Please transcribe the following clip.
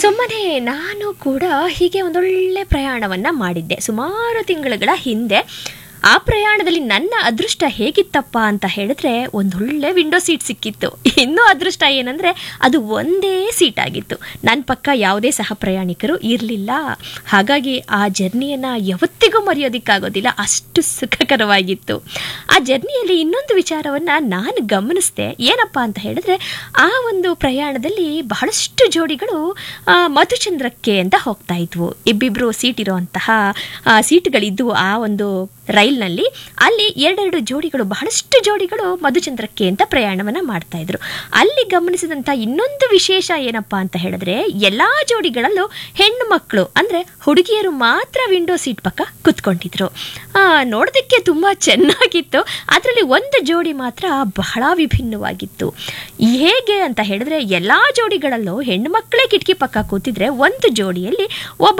ಸುಮ್ಮನೆ ನಾನು ಕೂಡ ಹೀಗೆ ಒಂದೊಳ್ಳೆ ಪ್ರಯಾಣವನ್ನ ಮಾಡಿದ್ದೆ ಸುಮಾರು ತಿಂಗಳುಗಳ ಹಿಂದೆ ಆ ಪ್ರಯಾಣದಲ್ಲಿ ನನ್ನ ಅದೃಷ್ಟ ಹೇಗಿತ್ತಪ್ಪ ಅಂತ ಹೇಳಿದ್ರೆ ಒಂದೊಳ್ಳೆ ವಿಂಡೋ ಸೀಟ್ ಸಿಕ್ಕಿತ್ತು ಇನ್ನೂ ಅದೃಷ್ಟ ಏನಂದ್ರೆ ಅದು ಒಂದೇ ಸೀಟ್ ಆಗಿತ್ತು ನನ್ನ ಪಕ್ಕ ಯಾವುದೇ ಸಹ ಪ್ರಯಾಣಿಕರು ಇರಲಿಲ್ಲ ಹಾಗಾಗಿ ಆ ಜರ್ನಿಯನ್ನ ಯಾವತ್ತಿಗೂ ಮರೆಯೋದಿಕ್ಕಾಗೋದಿಲ್ಲ ಅಷ್ಟು ಸುಖಕರವಾಗಿತ್ತು ಆ ಜರ್ನಿಯಲ್ಲಿ ಇನ್ನೊಂದು ವಿಚಾರವನ್ನ ನಾನು ಗಮನಿಸಿದೆ ಏನಪ್ಪ ಅಂತ ಹೇಳಿದ್ರೆ ಆ ಒಂದು ಪ್ರಯಾಣದಲ್ಲಿ ಬಹಳಷ್ಟು ಜೋಡಿಗಳು ಆ, ಮಧುಚಂದ್ರಕ್ಕೆ ಅಂತ ಹೋಗ್ತಾ ಇದ್ವು ಇಬ್ಬಿಬ್ರು ಸೀಟ್ ಇರುವಂತಹ ಆ, ಸೀಟ್ಗಳಿದ್ವು ಆ ಒಂದು ರೈಲ್ನಲ್ಲಿ ಅಲ್ಲಿ ಎರಡೆರಡು ಜೋಡಿಗಳು ಬಹಳಷ್ಟು ಜೋಡಿಗಳು ಮಧುಚಂದ್ರಕ್ಕೆ ಅಂತ ಪ್ರಯಾಣವನ್ನ ಮಾಡ್ತಾ ಇದ್ರು ಅಲ್ಲಿ ಗಮನಿಸಿದಂತ ಇನ್ನೊಂದು ವಿಶೇಷ ಏನಪ್ಪಾ ಅಂತ ಹೇಳಿದ್ರೆ ಎಲ್ಲಾ ಜೋಡಿಗಳಲ್ಲೂ ಹೆಣ್ಣು ಮಕ್ಕಳು ಅಂದ್ರೆ ಹುಡುಗಿಯರು ಮಾತ್ರ ವಿಂಡೋ ಸೀಟ್ ಪಕ್ಕ ಕುತ್ಕೊಂಡಿದ್ರು ಆ, ನೋಡೋದಕ್ಕೆ ತುಂಬಾ ಚೆನ್ನಾಗಿತ್ತು ಅದರಲ್ಲಿ ಒಂದು ಜೋಡಿ ಮಾತ್ರ ಬಹಳ ವಿಭಿನ್ನವಾಗಿತ್ತು ಹೇಗೆ ಅಂತ ಹೇಳಿದ್ರೆ ಎಲ್ಲಾ ಜೋಡಿಗಳಲ್ಲೂ ಹೆಣ್ಣು ಮಕ್ಕಳೇ ಕಿಟಕಿ ಪಕ್ಕ ಕೂತಿದ್ರೆ ಒಂದು ಜೋಡಿಯಲ್ಲಿ ಒಬ್ಬ